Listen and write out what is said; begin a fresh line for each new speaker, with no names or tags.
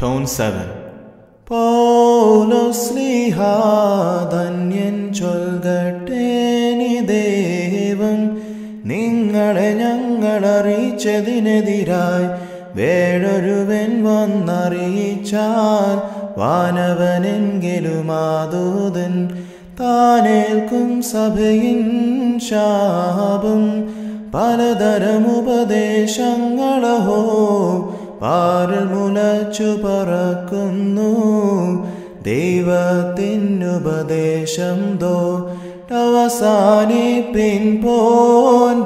Tone 7.
പൗലോസ്ലിഹാധന്യൻ ചൊൽകട്ടേനി ദേവം നിങ്ങളെ ഞങ്ങൾ അറിയിച്ചതിനെതിരായി വേറൊരുവൻ വന്നറിയിച്ചാൽ വാനവനെങ്കിലും ആദൂതൻ താനേൽക്കും സഭയിൻ ശാപം പലതരം ഉപദേശങ്ങളഹോ പാരൽ മുലച്ചു പറക്കുന്നു ദൈവത്തിനുപദേശം ദോ അവസാനിപ്പിൻ പോൻ